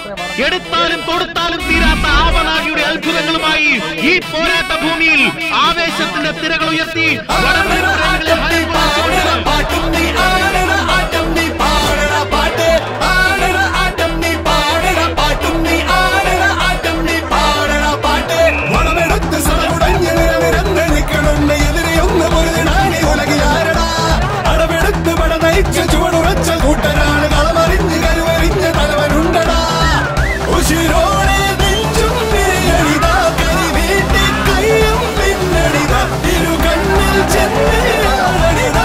എടുത്താലും തൊടുത്താലും തീരാത്ത ആവനാഴിയുടെ അത്ഭുതങ്ങളുമായി ഈ പോരാട്ട ഭൂമിയിൽ ആവേശത്തിന്റെ തിരകൾ ഉയർത്തി വടംവലിപ്രേമികളെ ഹരംകൊള്ളിച്ചുകൊണ്ട് പാട്ടും നീ ആടണ ആട്ടം നീ പാടണ പാട്ട് ആടണ ആട്ടം നീ പാടണ പാട്ടും നീ ആടണ ആട്ടം നീ പാടണ പാട്ട് വളമെടുത്ത് സടകുടഞ്ഞ് നിരനിരന്ന് നിൽക്കണം എതിരെ ഒന്ന് പൊരുതിനാണി ഉലകിലാരടാ അടവെടുത്ത് പട നയിച്ച ചുവടുറച്ച കൂട്ടരാണ് കളമറിഞ്ഞ് കരുവറിഞ്ഞ തലവനുണ്ടടാ ഉശിരോടെ നെഞ്ചും വിരയണിതാ കരി വീട്ടി കയ്യും പിന്നണിതാ ഇരു കണ്ണിൽ ചെന്നിയാണിതാ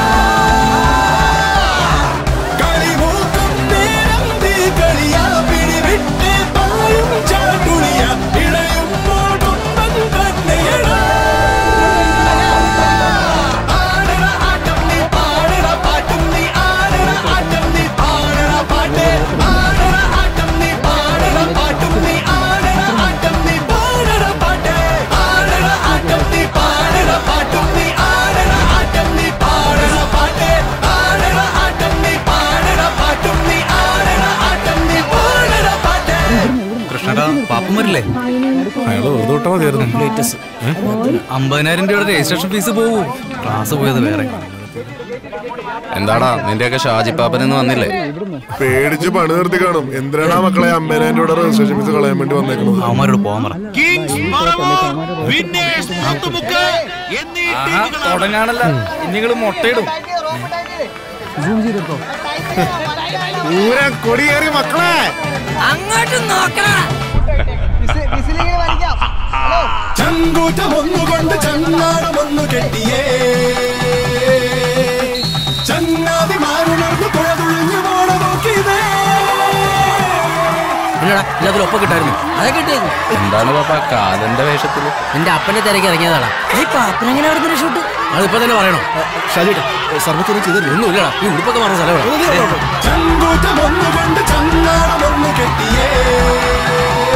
കളിമൂക്കും നേരം തീ കളിയാ പിടിവിട്ട് പായും ചാട്ടുളിയ ഇടയുമ്പോൾ കുമ്പൻ തന്നെയടാ ആടണ ആട്ടം നീ പാടണ പാട്ടും നീ ആടണ ആട്ടം നീ പാടണ പാട്ട് ആടണ ആട്ടം നീ പാടണ പാട്ടും നീ ആടണ ആട്ടം നീ പാടണ പാട്ട് ആടണ ആട്ടം നീ പാടണ പാട്ടും നീ ആടണ ആട്ടം നീ പാടണ പാട്ട് ആടണ ആട്ടം നീ പാടണ പാട്ടും നീ ആടണ ആട്ടം നീ പാടണ പാട്ട് കൃഷ്ണടാ പാപ്പം വരില്ലേ അയാള് വെറുതെ വിട്ടാ മതിയായിരുന്നു അമ്പതിനായിരം രൂപയുടെ രജിസ്ട്രേഷൻ ഫീസ് പോവൂ ക്ലാസ് പോയത് വേറെ എന്താടാ നിന്റെയൊക്കെ ഷാജിപ്പാപ്പനെന്ന് വന്നില്ലേ പേടിച്ച് പണി നിർത്തി കാണും എന്തിനാണ് ആ മക്കളെ അമ്പതിനായിരം രൂപയുടെ രജിസ്ട്രേഷൻ ഫീസ് കളയാൻ വേണ്ടി വന്നേക്കുന്നത് അവന്മാരോട് പോകാൻ പറ കിങ്സ് പറവൂർ, വിന്നേഴ്സ് മുത്തുമുക്ക് എന്നീ ടീമുകളാണ് തുടങ്ങാണല്ല നിങ്ങൾ മുട്ടയിടും ഊരാൻ കൊടിയേറി മക്കളെ ചങ്കൂറ്റം ഒന്നുകൊണ്ട് ചങ്ങാടമൊന്നു കെട്ടിയേ ചങ്ങാതിമാരുണർന്ന് പുഴ തുഴഞ്ഞു പോണ നോക്കിയതേ ഇല്ലടാ എല്ലാത്തിലും ഒപ്പം കിട്ടായിരുന്നു അതെ കിട്ടിയത് എന്താണ് പാപ്പ കാലന്റെ വേഷത്തില് എന്റെ അപ്പനെ തിരക്കി ഇറങ്ങിയതാടാ അപ്പനെങ്ങനെ അവിടെ ഷൂട്ട് അതിപ്പോ തന്നെ പറയണോ ഷാജിട്ട് സർവത്തൊന്നും ചെയ്തില്ല ഒന്നും ഇല്ലടാ ഈ ഉടുപ്പൊക്കെ പറഞ്ഞ സ്ഥലമാണ് ചങ്കൂറ്റം ഒന്നുകൊണ്ട് ചങ്ങാടമൊന്നു കെട്ടിയേ